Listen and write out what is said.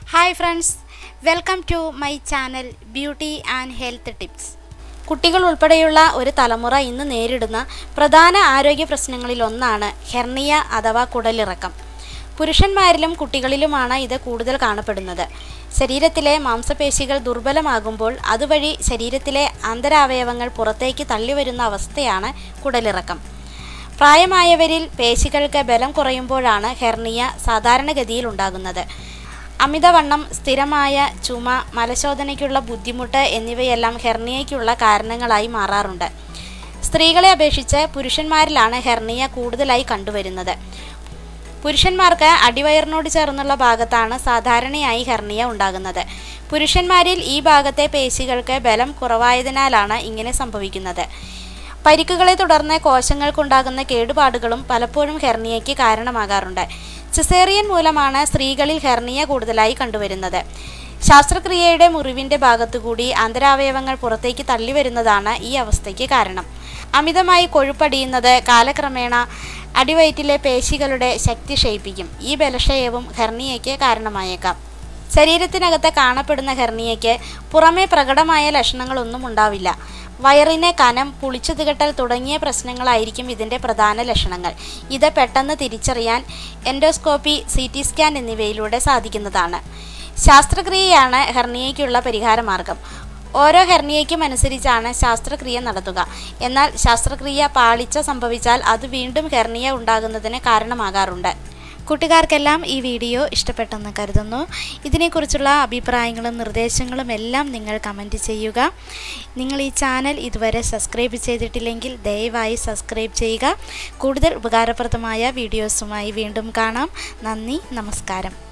hi friends welcome to my channel beauty and health tips കുട്ടികൾ ഉൾപ്പെടെയുള്ള ഒരു തലമുറ ഇന്ന് നേരിടുന്ന പ്രധാന ആരോഗ്യ പ്രശ്നങ്ങളിലൊന്നാണ് ഹെർണിയ അഥവാ കുടലിറക്കം പുരുഷന്മാരിലും കുട്ടികളിലുമാണ് ഇത് കൂടുതൽ കാണപ്പെടുന്നത് ശരീരത്തിലെ മാംസപേശികൾ ദുർബലമാകുമ്പോൾ അതുവഴി ശരീരത്തിലെ ആന്തരാവയവങ്ങൾ പുറത്തേക്ക് തള്ളിവരുന്ന അവസ്ഥയാണ് കുടലിറക്കം പ്രായമായവരിൽ പേശികൾക്ക് ബലം കുറയുമ്പോഴാണ് ഹെർണിയ സാധാരണഗതിയിൽ ഉണ്ടാകുന്നത് അമിതവണ്ണം സ്ഥിരമായ ചുമ മലശോധനയ്ക്കുള്ള ബുദ്ധിമുട്ട് എന്നിവയെല്ലാം ഹെർണിയയ്ക്കുള്ള കാരണങ്ങളായി മാറാറുണ്ട് സ്ത്രീകളെ അപേക്ഷിച്ച് പുരുഷന്മാരിലാണ് ഹെർണിയ കൂടുതലായി കണ്ടുവരുന്നത് പുരുഷന്മാർക്ക് അടിവയറിനോട് ചേർന്നുള്ള ഭാഗത്താണ് സാധാരണയായി ഹെർണിയ ഉണ്ടാകുന്നത് പുരുഷന്മാരിൽ ഈ ഭാഗത്തെ പേശികൾക്ക് ബലം കുറവായതിനാലാണ് ഇങ്ങനെ സംഭവിക്കുന്നത് പരിക്കുകളെ തുടർന്ന് കോശങ്ങൾക്കുണ്ടാകുന്ന കേടുപാടുകളും പലപ്പോഴും ഹെർണിയയ്ക്ക് കാരണമാകാറുണ്ട് സിസേറിയൻ മൂലമാണ് സ്ത്രീകളിൽ ഹെർണിയ കൂടുതലായി കണ്ടുവരുന്നത് ശാസ്ത്രക്രിയയുടെ മുറിവിൻ്റെ ഭാഗത്തുകൂടി ആന്തരാവയവങ്ങൾ പുറത്തേക്ക് തള്ളിവരുന്നതാണ് ഈ അവസ്ഥയ്ക്ക് കാരണം അമിതമായി കൊഴുപ്പടിയുന്നത് കാലക്രമേണ അടിവയറ്റിലെ പേശികളുടെ ശക്തി ക്ഷയിപ്പിക്കും ഈ ബലക്ഷയവും ഹെർണിയയ്ക്ക് കാരണമായേക്കാം ശരീരത്തിനകത്ത് കാണപ്പെടുന്ന ഹെർണിയയ്ക്ക് പുറമേ പ്രകടമായ ലക്ഷണങ്ങളൊന്നും ഉണ്ടാവില്ല വയറിന് കനം പുളിച്ചു തികട്ടൽ തുടങ്ങിയ പ്രശ്നങ്ങളായിരിക്കും ഇതിൻ്റെ പ്രധാന ലക്ഷണങ്ങൾ ഇത് പെട്ടെന്ന് തിരിച്ചറിയാൻ എൻഡോസ്കോപ്പി സി ടി സ്കാൻ എന്നിവയിലൂടെ സാധിക്കുന്നതാണ് ശാസ്ത്രക്രിയയാണ് ഹെർണിയയ്ക്കുള്ള പരിഹാരമാർഗം ഓരോ ഹെർണിയയ്ക്കും അനുസരിച്ചാണ് ശാസ്ത്രക്രിയ നടത്തുക എന്നാൽ ശാസ്ത്രക്രിയ പാളിച്ച സംഭവിച്ചാൽ അത് വീണ്ടും ഹെർണിയ ഉണ്ടാകുന്നതിന് കാരണമാകാറുണ്ട് കൂട്ടുകാർക്കെല്ലാം ഈ വീഡിയോ ഇഷ്ടപ്പെട്ടെന്ന് കരുതുന്നു ഇതിനെക്കുറിച്ചുള്ള അഭിപ്രായങ്ങളും നിർദ്ദേശങ്ങളും എല്ലാം നിങ്ങൾ കമൻറ്റ് ചെയ്യുക നിങ്ങൾ ഈ ചാനൽ ഇതുവരെ സബ്സ്ക്രൈബ് ചെയ്തിട്ടില്ലെങ്കിൽ ദയവായി സബ്സ്ക്രൈബ് ചെയ്യുക കൂടുതൽ ഉപകാരപ്രദമായ വീഡിയോസുമായി വീണ്ടും കാണാം നന്ദി നമസ്കാരം